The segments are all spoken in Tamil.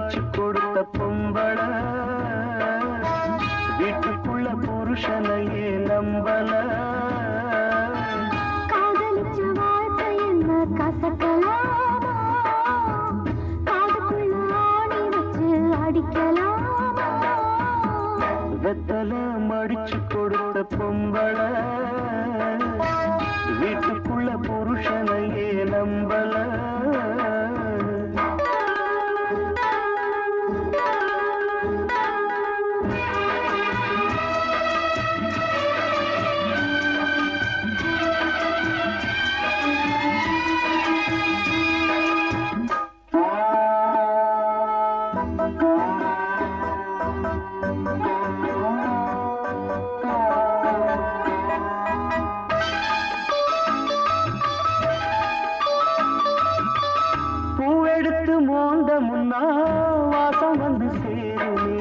மடிச்சு கொடுத்த பொம்பள வீட்டுக்குள்ள புருஷனையே நம்பல காதலிச்ச வாழ்க்கை என்ன கசக்கலாமா காதுக்குள்ள ஆணி வச்சு அடிக்கலாமா வெத்தல மடிச்சு கொடுத்த பொம்பள வீட்டுக்குள்ள புருஷனையே நம்பல பூவெடுத்து மோந்த முன்னா வாசம் வந்து சேருமே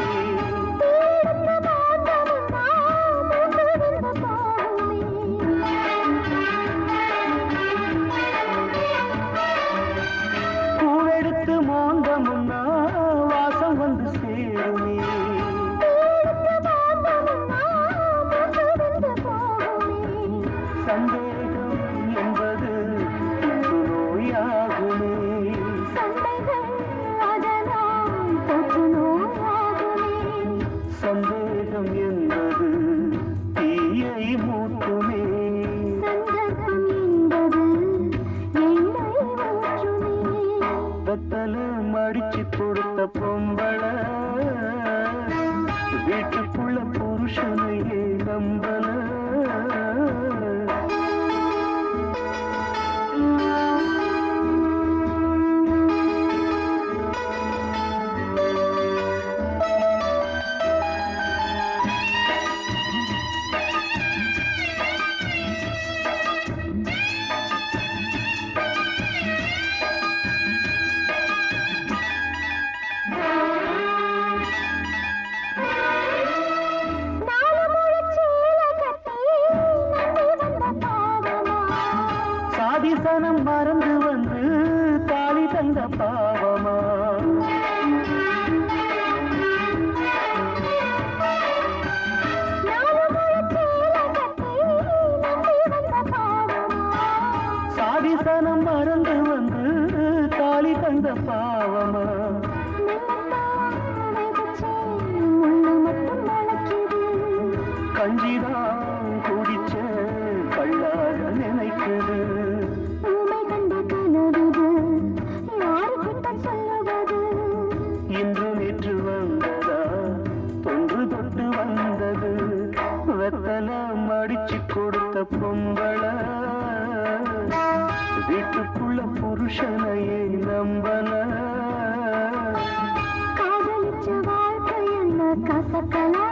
பூவெடுத்து மோந்த முன்னா வாசம் வந்து சேருமே சந்தேகம் என்பது நோயாகுமே சந்தேகம் என்பது தீயை மூட்டுமே வெத்தல மடிச்சு கொடுத்த பொம்பள வீட்டுக்குள்ள புருஷனையே நம்பல சாதிசனம் மறந்து வந்து தாலி தந்த பாவமா சாதிசனம் மறந்து வந்து தாலி தந்த பாவமா கஞ்சிதான் குடிச்ச கள்ளாக நினைக்குது இன்று நேற்று வந்ததா தொன்று தொட்டு வந்தது வெத்தல மடிச்சு கொடுத்த பொம்பள வீட்டுக்குள்ள புருஷனையே நம்பல காதலிச்ச வாழ்க்கை என்ன கசக்கலாம்